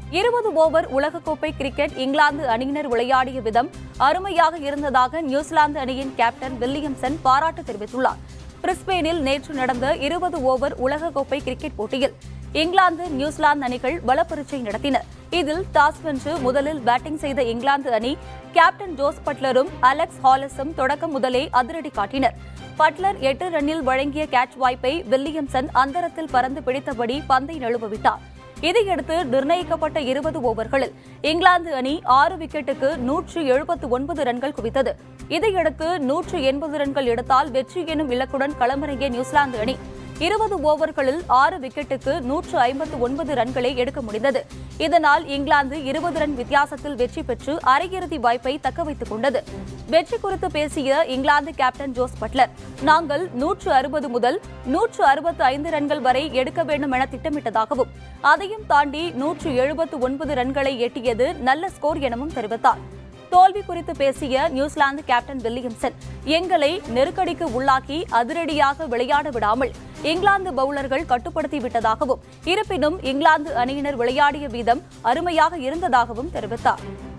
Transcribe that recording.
இருபது ஓவர் உலகக்கோப்பை கிரிக்கெட் இங்கிலாந்து அணியினர் விளையாடிய விதம் அருமையாக இருந்ததாக நியூசிலாந்து அணியின் கேப்டன் வில்லியம்சன் பாராட்டு தெரிவித்துள்ளார் பிரிஸ்பெயினில் நேற்று நடந்த இருபது ஓவர் உலகக்கோப்பை கிரிக்கெட் போட்டியில் இங்கிலாந்து நியூசிலாந்து அணிகள் பலப்பரீட்சை நடத்தின இதில் டாஸ் வென்று முதலில் பேட்டிங் செய்த இங்கிலாந்து அணி கேப்டன் ஜோஸ் பட்லரும் அலெக்ஸ் ஹாலஸும் தொடக்கம் முதலே அதிரடி காட்டினர் பட்லர் எட்டு ரன்னில் வழங்கிய கேட்ச் வாய்ப்பை வில்லியம்சன் அந்தரத்தில் பறந்து பிடித்தபடி பந்தை நழுவ விட்டார் இதையடுத்து நிர்ணயிக்கப்பட்ட இருபது ஓவர்களில் இங்கிலாந்து அணி ஆறு விக்கெட்டுக்கு நூற்று எழுபத்து ஒன்பது ரன்கள் குவித்தது இதையடுத்து நூற்று எண்பது ரன்கள் எடுத்தால் வெற்றி எனும் இலக்குடன் களமிறங்கிய நியூசிலாந்து அணி இருபது ஓவர்களில் ஆறு விக்கெட்டுக்கு நூற்று ஐம்பத்து ஒன்பது ரன்களை எடுக்க முடிந்தது இதனால் இங்கிலாந்து இருபது ரன் வித்தியாசத்தில் வெற்றி பெற்று அரையிறுதி வாய்ப்பை தக்க வைத்துக் கொண்டது வெற்றி குறித்து பேசிய இங்கிலாந்து கேப்டன் ஜோஸ் பட்லர் நாங்கள் நூற்று அறுபது முதல் நூற்று அறுபத்து ஐந்து ரன்கள் வரை எடுக்க வேண்டும் என திட்டமிட்டதாகவும் அதையும் தாண்டி நூற்று எழுபத்து ஒன்பது ரன்களை எட்டியது நல்ல ஸ்கோர் எனவும் தெரிவித்தார் தோல்வி குறித்து பேசிய நியூசிலாந்து கேப்டன் வில்லியம்சன் எங்களை நெருக்கடிக்கு உள்ளாக்கி அதிரடியாக விளையாட விடாமல் இங்கிலாந்து பவுலர்கள் கட்டுப்படுத்தி விட்டதாகவும் இருப்பினும் இங்கிலாந்து அணியினர் விளையாடிய வீதம் அருமையாக இருந்ததாகவும் தெரிவித்தார்